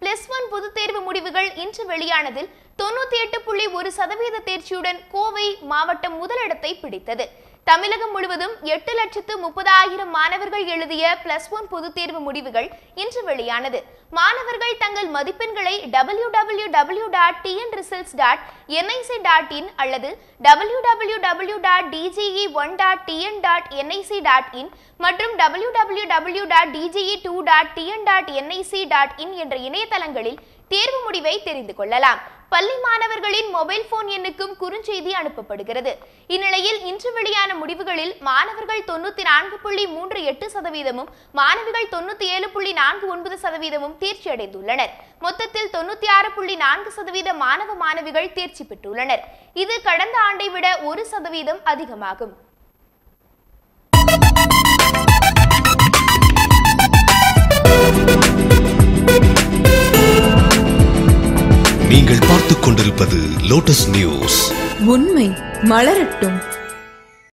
plus one பொதுத் தேர்வு முடிவுகள் இன்று வெளியானதில் தொண்ணூத்தி எட்டு புள்ளி ஒரு சதவீத தேர்ச்சியுடன் கோவை மாவட்டம் முதலிடத்தை பிடித்தது தமிழகம் முழுவதும் எட்டு லட்சத்து முப்பதாயிரம் மாணவர்கள் எழுதிய பிளஸ் ஒன் பொதுத் தேர்வு முடிவுகள் இன்று வெளியானது மாணவர்கள் தங்கள் மதிப்பெண்களை W W W dot TN results dot NIC dot in அல்லது W W W dot DGE one dot TN dot NIC dot in மற்றும் W W W dot DGE two dot TN dot NIC dot in என்ற இணையதளங்களில் தேர்வு முடிவை தெரிந்து கொள்ளலாம் பள்ளி மாணவர்களின் மொபைல் போன் எண்ணுக்கும் குறுஞ்செய்தி அனுப்பப்படுகிறது இந்நிலையில் இன்று வெளியான முடிவுகளில் மாணவர்கள் தொண்ணூத்தி நான்கு புள்ளி மூன்று எட்டு சதவீதமும் மாணவிகள் தொண்ணூத்தி ஏழு புள்ளி நான்கு ஒன்பது சதவீதமும் தேர்ச்சி அடைந்துள்ளனர் மொத்தத்தில் தொண்ணூத்தி ஆறு புள்ளி நான்கு சதவீத மாணவ மாணவிகள் தேர்ச்சி பெற்றுள்ளனர் இது கடந்த ஆண்டை விட ஒரு சதவீதம் அதிகமாகும் நீங்கள் பார்த்துக் கொண்டிருப்பது லோட்டஸ் நியூஸ் உண்மை மலரட்டும்